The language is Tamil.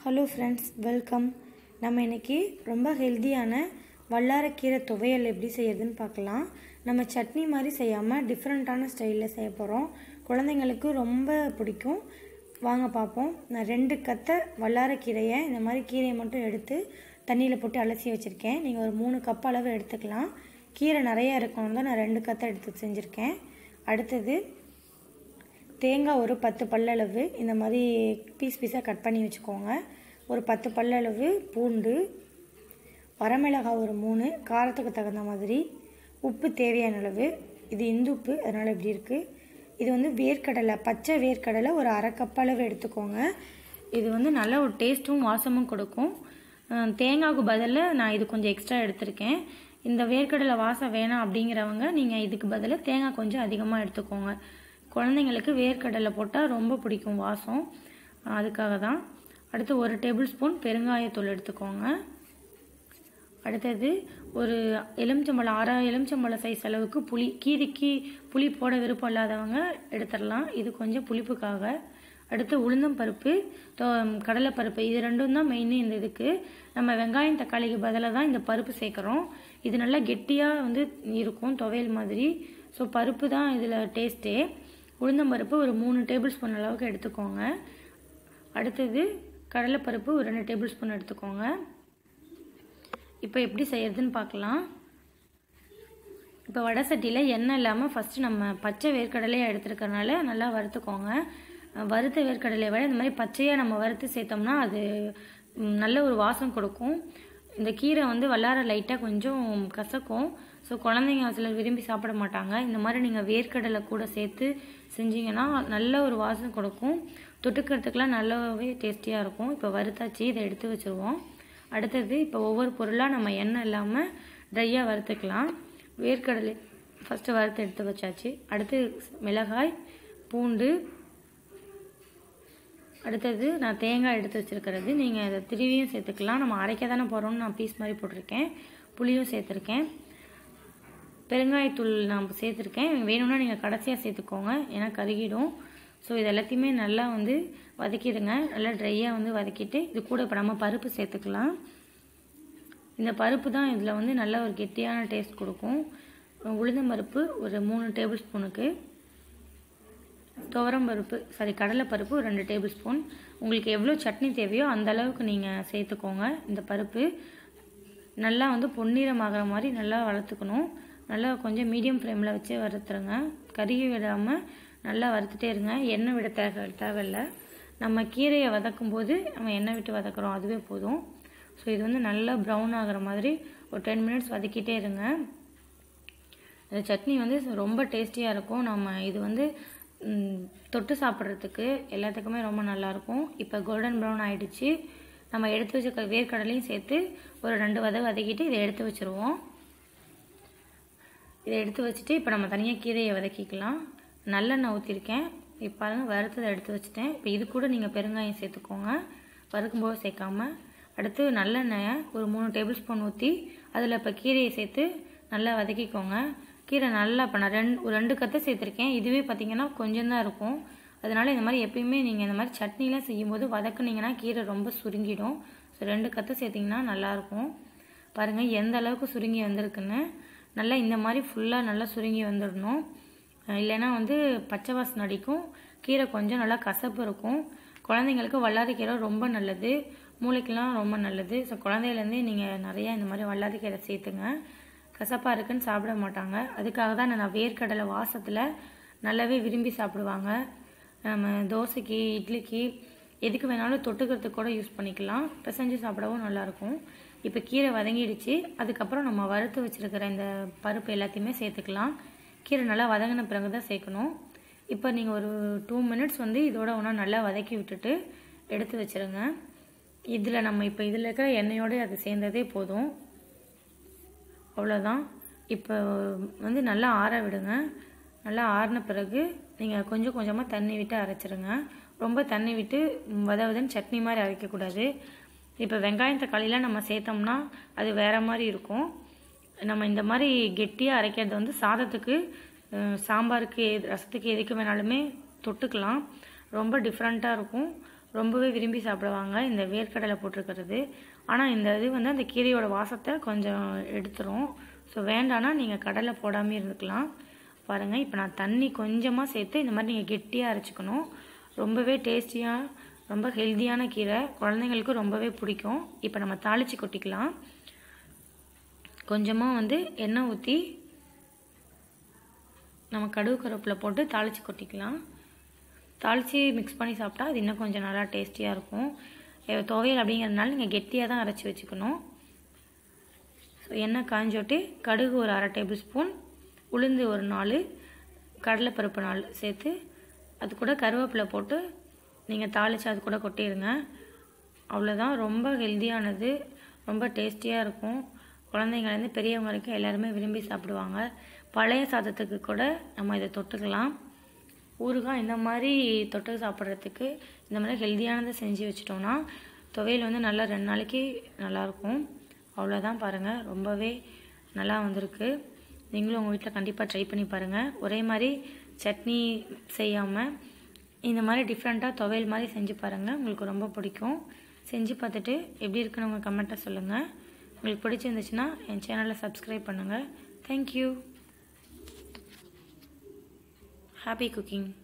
ஹலோ ஃப்ரெண்ட்ஸ் வெல்கம் நம்ம இன்னைக்கு ரொம்ப ஹெல்த்தியான வல்லாரக்கீரை துவையல் எப்படி செய்யறதுன்னு பார்க்கலாம் நம்ம சட்னி மாதிரி செய்யாமல் டிஃப்ரெண்ட்டான ஸ்டைலில் செய்ய போகிறோம் குழந்தைங்களுக்கு ரொம்ப பிடிக்கும் வாங்க பார்ப்போம் நான் ரெண்டு கத்தை வல்லாரக்கீரையை இந்த மாதிரி கீரையை மட்டும் எடுத்து தண்ணியில் போட்டு அலசி வச்சுருக்கேன் நீங்கள் ஒரு மூணு கப் அளவு எடுத்துக்கலாம் கீரை நிறையா இருக்கணும் தான் நான் ரெண்டு கத்தை எடுத்து செஞ்சுருக்கேன் அடுத்தது தேங்காய் ஒரு பத்து பல்லளவு இந்த மாதிரி பீஸ் பீஸாக கட் பண்ணி வச்சுக்கோங்க ஒரு பத்து பல்லளவு பூண்டு வரமிளகாய் ஒரு மூணு காரத்துக்கு தகுந்த மாதிரி உப்பு தேவையான அளவு இது இந்துப்பு அதனால் இப்படி இருக்குது இது வந்து வேர்க்கடலை பச்சை வேர்க்கடலை ஒரு அரை கப் அளவு எடுத்துக்கோங்க இது வந்து நல்ல ஒரு டேஸ்ட்டும் வாசமும் கொடுக்கும் அஹ் தேங்காய்க்கு பதிலாக நான் இது கொஞ்சம் எக்ஸ்ட்ரா எடுத்திருக்கேன் இந்த வேர்க்கடலை வாசம் வேணாம் அப்படிங்கிறவங்க நீங்கள் இதுக்கு பதிலாக தேங்காய் கொஞ்சம் அதிகமாக எடுத்துக்கோங்க குழந்தைங்களுக்கு வேர்க்கடலை போட்டால் ரொம்ப பிடிக்கும் வாசம் அதுக்காக தான் அடுத்து ஒரு டேபிள் ஸ்பூன் பெருங்காயத்தூள் எடுத்துக்கோங்க அடுத்தது ஒரு எலுமிச்சம்பழம் அரை எலுமிச்சம்பழம் சைஸ் அளவுக்கு புளி கீரைக்கு புளி போட விருப்பம் இல்லாதவங்க எடுத்துடலாம் இது கொஞ்சம் புளிப்புக்காக அடுத்து உளுந்தம் பருப்பு கடலைப்பருப்பு இது ரெண்டும் தான் மெயின் இந்த இதுக்கு நம்ம வெங்காயம் தக்காளிக்கு பதிலாக தான் இந்த பருப்பு சேர்க்குறோம் இது நல்லா கெட்டியாக வந்து இருக்கும் துவையல் மாதிரி ஸோ பருப்பு தான் இதில் டேஸ்ட்டே உளுந்தம் பருப்பு ஒரு மூணு டேபிள் ஸ்பூன் அளவுக்கு எடுத்துக்கோங்க அடுத்தது கடலைப்பருப்பு ஒரு ரெண்டு டேபிள் ஸ்பூன் எடுத்துக்கோங்க இப்போ எப்படி செய்யறதுன்னு பார்க்கலாம் இப்போ வடை சட்டியில் எண்ணெய் இல்லாமல் ஃபஸ்ட்டு நம்ம பச்சை வேர்க்கடலையை எடுத்துருக்கறனால நல்லா வறுத்துக்கோங்க வறுத்த வேர்க்கடலையை விட இந்த மாதிரி பச்சையாக நம்ம வறுத்து சேர்த்தோம்னா அது ம், நல்ல ஒரு வாசம் கொடுக்கும் இந்த கீரை வந்து வல்லார லைட்டாக கொஞ்சம் கசக்கும் ஸோ குழந்தைங்க சிலர் விரும்பி சாப்பிட மாட்டாங்க இந்த மாதிரி நீங்கள் வேர்க்கடலை கூட சேர்த்து செஞ்சீங்கன்னா நல்ல ஒரு வாசம் கொடுக்கும் தொட்டுக்கிறதுக்கெலாம் நல்லாவே டேஸ்டியாக இருக்கும் இப்போ வறுத்தாச்சு இதை எடுத்து வச்சுருவோம் அடுத்தது இப்போ ஒவ்வொரு பொருளாக நம்ம எண்ணெய் இல்லாமல் ட்ரையாக வறுத்துக்கலாம் வேர்க்கடலை ஃபஸ்ட்டு வறுத்து எடுத்து வச்சாச்சு அடுத்து மிளகாய் பூண்டு அடுத்தது நான் தேங்காய் எடுத்து வச்சுருக்கிறது நீங்கள் இதை திருவியும் சேர்த்துக்கலாம் நம்ம அரைக்க தானே போகிறோம்னு நான் பீஸ் மாதிரி போட்டிருக்கேன் புளியும் சேர்த்துருக்கேன் பெருங்காயத்தூள் நான் சேர்த்துருக்கேன் வேணும்னா நீங்கள் கடைசியாக சேர்த்துக்கோங்க ஏன்னா கருகிடும் ஸோ இது எல்லாத்தையுமே நல்லா வந்து வதக்கிடுங்க நல்லா ட்ரையாக வந்து வதக்கிட்டு இது கூட இப்போ நம்ம பருப்பு சேர்த்துக்கலாம் இந்த பருப்பு தான் இதில் வந்து நல்ல ஒரு கெட்டியான டேஸ்ட் கொடுக்கும் உளுந்தம் பருப்பு ஒரு மூணு டேபிள் ஸ்பூனுக்கு துவரம் பருப்பு சாரி கடலை பருப்பு ஒரு ரெண்டு டேபிள் ஸ்பூன் உங்களுக்கு எவ்வளோ சட்னி தேவையோ அந்த அளவுக்கு நீங்கள் சேர்த்துக்கோங்க இந்த பருப்பு நல்லா வந்து பொன்னிறமாகிற மாதிரி நல்லா வளர்த்துக்கணும் நல்லா கொஞ்சம் மீடியம் ஃப்ளேமில் வச்சு வறுத்துருங்க கருகி விடாமல் நல்லா வறுத்துட்டே இருங்க எண்ணெய் விட தேவை தேவையில்லை நம்ம கீரையை வதக்கும் போது நம்ம எண்ணெய் விட்டு வதக்குறோம் அதுவே போதும் ஸோ இது வந்து நல்லா ப்ரௌன் ஆகிற மாதிரி ஒரு டென் மினிட்ஸ் வதக்கிட்டே இருங்க இந்த சட்னி வந்து ரொம்ப டேஸ்டியாக இருக்கும் நம்ம இது வந்து ம், தொட்டு சாப்பிட்றதுக்கு எல்லாத்துக்குமே ரொம்ப நல்லாயிருக்கும் இப்போ கோல்டன் ப்ரௌன் ஆயிடுச்சு நம்ம எடுத்து வச்ச வேர்க்கடலையும் சேர்த்து ஒரு ரெண்டு வத வதக்கிட்டு இதை எடுத்து வச்சுருவோம் இதை எடுத்து வச்சுட்டு இப்போ நம்ம தனியாக கீரையை வதக்கிக்கலாம் நல்லெண்ணெய் ஊற்றிருக்கேன் இப்போ பாருங்க வறுத்ததை எடுத்து வச்சுட்டேன் இப்போ இது கூட நீங்கள் பெருங்காயம் சேர்த்துக்கோங்க வறுக்கும்போது சேர்க்காம அடுத்து நல்லெண்ணெயை ஒரு மூணு டேபிள் ஸ்பூன் ஊற்றி அதில் இப்போ கீரையை சேர்த்து நல்லா வதக்கிக்கோங்க கீரை நல்லா இப்போ நான் ரெண்டு ஒரு ரெண்டு கத்தை சேர்த்துருக்கேன் இதுவே பார்த்தீங்கன்னா கொஞ்சம் தான் இருக்கும் அதனால இந்த மாதிரி எப்பயுமே நீங்கள் இந்த மாதிரி சட்னிலாம் செய்யும்போது வதக்குனீங்கன்னா கீரை ரொம்ப சுருங்கிடும் ஸோ ரெண்டு கத்தை சேர்த்திங்கன்னா நல்லாயிருக்கும் பாருங்கள் எந்த அளவுக்கு சுருங்கி வந்திருக்குன்னு நல்லா இந்த மாதிரி ஃபுல்லாக நல்லா சுருங்கி வந்துடணும் அஹ் இல்லைன்னா வந்து பச்சை வாசனை அடிக்கும் கீரை கொஞ்சம் நல்லா கசப்பு இருக்கும் குழந்தைங்களுக்கு வல்லாரி கீரை ரொம்ப நல்லது மூளைக்கெல்லாம் ரொம்ப நல்லது ஸோ குழந்தையிலேருந்தே நீங்கள் நிறையா இந்த மாதிரி வல்லாரி கீரை சேர்த்துங்க கசப்பாக இருக்குன்னு சாப்பிட மாட்டாங்க அதுக்காக தான் நான் வேர்க்கடலை வாசத்தில் நல்லாவே விரும்பி சாப்பிடுவாங்க நம்ம தோசைக்கு இட்லிக்கு எதுக்கு வேணாலும் தொட்டுக்கிறதுக்கு கூட யூஸ் பண்ணிக்கலாம் பிசைஞ்சு சாப்பிடவும் நல்லாயிருக்கும் இப்போ கீரை வதங்கிடுச்சு அதுக்கப்புறம் நம்ம வறுத்து வச்சுருக்கிற இந்த பருப்பு எல்லாத்தையுமே சேர்த்துக்கலாம் கீரை நல்லா வதங்கின பிறகு தான் சேர்க்கணும் இப்போ நீங்கள் ஒரு டூ மினிட்ஸ் வந்து இதோட ஒன்றா நல்லா வதக்கி விட்டுட்டு எடுத்து வச்சுருங்க இதில் நம்ம இப்போ இதில் இருக்கிற எண்ணெயோடு அது சேர்ந்ததே போதும் அவ்வளோதான் இப்போ வந்து நல்லா ஆற விடுங்க நல்லா ஆறின பிறகு நீங்கள் கொஞ்சம் கொஞ்சமாக தண்ணி விட்டு அரைச்சிருங்க ரொம்ப தண்ணி விட்டு வத வதன்னு சட்னி மாதிரி அரைக்கக்கூடாது இப்போ வெங்காயம் தக்காளிலாம் நம்ம சேர்த்தோம்னா அது வேறு மாதிரி இருக்கும் நம்ம இந்த மாதிரி கெட்டியாக அரைக்கிறது வந்து சாதத்துக்கு அஹ், சாம்பாருக்கு எது- ரசத்துக்கு எதுக்கு வேணாலுமே தொட்டுக்கலாம் ரொம்ப டிஃப்ரெண்ட்டாக இருக்கும் ரொம்பவே விரும்பி சாப்பிடுவாங்க இந்த வேர்க்கடலை போட்டிருக்கிறது ஆனால் இந்த இது வந்து அந்த கீரையோட வாசத்தை கொஞ்சம் எடுத்துரும் ஸோ வேண்டானா நீங்கள் கடலை போடாமல் இருந்துக்கலாம் பாருங்கள் இப்போ நான் தண்ணி கொஞ்சமாக சேர்த்து இந்த மாதிரி நீங்கள் கெட்டியாக அரைச்சிக்கணும் ரொம்பவே டேஸ்டியாக ரொம்ப ஹெல்த்தியான கீரை குழந்தைங்களுக்கு ரொம்பவே பிடிக்கும் இப்போ நம்ம தாளித்து கொட்டிக்கலாம் கொஞ்சமாக வந்து எண்ணெய் ஊற்றி நம்ம கடுகு கருவேப்பிலை போட்டு தாளித்து கொட்டிக்கலாம் தாளித்து மிக்ஸ் பண்ணி சாப்பிட்டா அது இன்னும் கொஞ்சம் நல்லா டேஸ்டியாக இருக்கும் எ- துவையல் அப்படிங்கிறதுனால நீங்கள் கெட்டியாக தான் அரைச்சி வச்சுக்கணும் ஸோ எண்ணெய் காஞ்சோட்டி கடுகு ஒரு அரை டேபிள் ஸ்பூன் உளுந்து ஒரு நாலு கடலைப்பருப்பு நாலு சேர்த்து அது கூட கருவேப்பிலை போட்டு நீங்கள் தாளித்து அது கூட கொட்டிடுங்க அவ்வளோதான் ரொம்ப ஹெல்த்தியானது ரொம்ப டேஸ்டியாக இருக்கும் குழந்தைங்கலேருந்து பெரியவங்க வரைக்கும் எல்லாருமே விரும்பி சாப்பிடுவாங்க பழைய சாதத்துக்கு கூட நம்ம இதை தொட்டுக்கலாம் ஊறுகாய் இந்த மாதிரி தொட்டு சாப்பிட்றதுக்கு இந்த மாதிரி ஹெல்த்தியானதை செஞ்சு வச்சிட்டோம்னா துவையல் வந்து நல்லா ரெண்டு நாளைக்கு நல்லாயிருக்கும் அவ்வளோதான் பாருங்கள் ரொம்பவே நல்லா வந்திருக்கு நீங்களும் உங்கள் வீட்டில் கண்டிப்பாக ட்ரை பண்ணி பாருங்கள் ஒரே மாதிரி சட்னி செய்யாமல் இந்த மாதிரி டிஃப்ரெண்ட்டாக துவையல் மாதிரி செஞ்சு பாருங்கள் உங்களுக்கு ரொம்ப பிடிக்கும் செஞ்சு பார்த்துட்டு எப்படி இருக்குன்னு உங்கள் கமெண்ட்டை சொல்லுங்கள் உங்களுக்கு பிடிச்சிருந்துச்சுன்னா என் சேனலை சப்ஸ்கிரைப் பண்ணுங்கள் தேங்க்யூ ஹாப்பி குக்கிங்